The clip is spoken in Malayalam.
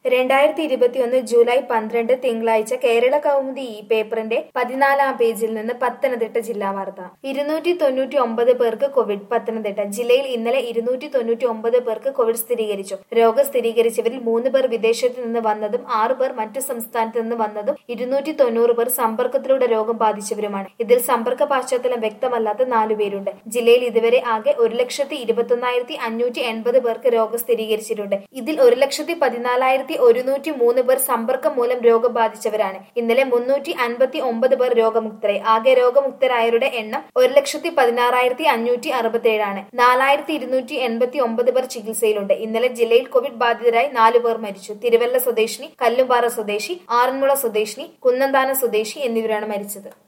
രണ്ടായിരത്തി ഇരുപത്തിയൊന്ന് ജൂലൈ പന്ത്രണ്ട് തിങ്കളാഴ്ച കേരള കൗമുദി ഈ പേപ്പറിന്റെ പതിനാലാം പേജിൽ നിന്ന് പത്തനംതിട്ട ജില്ലാ വാർത്ത ഇരുന്നൂറ്റി തൊണ്ണൂറ്റി ഒമ്പത് പേർക്ക് കോവിഡ് പത്തനംതിട്ട ജില്ലയിൽ ഇന്നലെ ഇരുന്നൂറ്റി തൊണ്ണൂറ്റി ഒമ്പത് പേർക്ക് കോവിഡ് സ്ഥിരീകരിച്ചു രോഗം സ്ഥിരീകരിച്ചവരിൽ മൂന്ന് പേർ വിദേശത്ത് നിന്ന് വന്നതും ആറ് പേർ മറ്റു സംസ്ഥാനത്ത് നിന്ന് വന്നതും ഇരുന്നൂറ്റി തൊണ്ണൂറ് പേർ സമ്പർക്കത്തിലൂടെ രോഗം ബാധിച്ചവരുമാണ് ഇതിൽ സമ്പർക്ക പശ്ചാത്തലം വ്യക്തമല്ലാത്ത നാലു പേരുണ്ട് ജില്ലയിൽ ഇതുവരെ ആകെ ഒരു ലക്ഷത്തി ഇരുപത്തൊന്നായിരത്തി അഞ്ഞൂറ്റി എൺപത് പേർക്ക് രോഗം സ്ഥിരീകരിച്ചിട്ടുണ്ട് ഇതിൽ ഒരു ലക്ഷത്തി പതിനാലായിരത്തി ഒരുന്നൂറ്റി മൂന്ന് പേർ സമ്പർക്കം മൂലം രോഗം ബാധിച്ചവരാണ് ഇന്നലെ മുന്നൂറ്റി അൻപത്തി ഒമ്പത് പേർ രോഗമുക്തരായി ആകെ രോഗമുക്തരായവരുടെ എണ്ണം ഒരു ലക്ഷത്തി പതിനാറായിരത്തി അഞ്ഞൂറ്റി അറുപത്തി ഏഴാണ് നാലായിരത്തി ഇരുന്നൂറ്റി എൺപത്തി ഒമ്പത് പേർ ചികിത്സയിലുണ്ട് ഇന്നലെ ജില്ലയിൽ കോവിഡ് ബാധിതരായി നാലു പേർ മരിച്ചു തിരുവല്ല സ്വദേശിനി കല്ലുംപാറ സ്വദേശി ആറന്മുള സ്വദേശിനി കുന്നന്താനം സ്വദേശി എന്നിവരാണ് മരിച്ചത്